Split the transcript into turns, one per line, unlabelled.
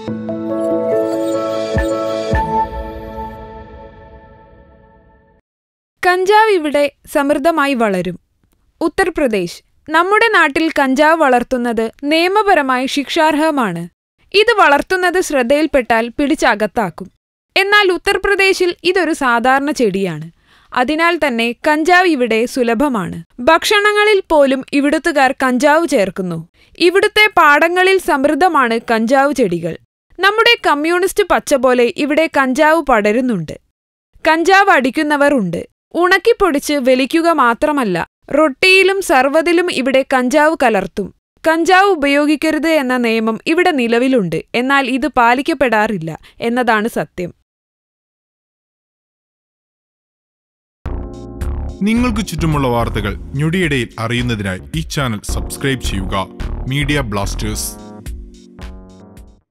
കഞ്ചാവ് ഇവിടെ സമൃദ്ധമായി വളരും ഉത്തർപ്രദേശ് നമ്മുടെ നാട്ടിൽ കഞ്ചാവ് വളർത്തുന്നത് നിയമപരമായി ശിക്ഷാർഹമാണ് ഇത് വളർത്തുന്നത് ശ്രദ്ധയിൽപ്പെട്ടാൽ പിടിച്ചകത്താക്കും എന്നാൽ ഉത്തർപ്രദേശിൽ ഇതൊരു സാധാരണ ചെടിയാണ് അതിനാൽ തന്നെ കഞ്ചാവ് ഇവിടെ സുലഭമാണ് ഭക്ഷണങ്ങളിൽ പോലും ഇവിടുത്തുകാർ കഞ്ചാവ് ചേർക്കുന്നു ഇവിടുത്തെ പാടങ്ങളിൽ സമൃദ്ധമാണ് കഞ്ചാവ് ചെടികൾ നമ്മുടെ കമ്മ്യൂണിസ്റ്റ് പച്ച പോലെ ഇവിടെ കഞ്ചാവ് പടരുന്നുണ്ട് കഞ്ചാവ് അടിക്കുന്നവർ ഉണ്ട് ഉണക്കിപ്പൊടിച്ച് വലിക്കുക മാത്രമല്ല റൊട്ടിയിലും സർവ്വതിലും ഇവിടെ കഞ്ചാവ് കലർത്തും കഞ്ചാവ് ഉപയോഗിക്കരുത് എന്ന നിയമം ഇവിടെ നിലവിലുണ്ട് എന്നാൽ ഇത് പാലിക്കപ്പെടാറില്ല എന്നതാണ് സത്യം
നിങ്ങൾക്ക് ചുറ്റുമുള്ള വാർത്തകൾ ഞൊടിയിടയിൽ അറിയുന്നതിനായി ഈ ചാനൽ സബ്സ്ക്രൈബ് ചെയ്യുക മീഡിയ ബ്ലാസ്റ്റേഴ്സ്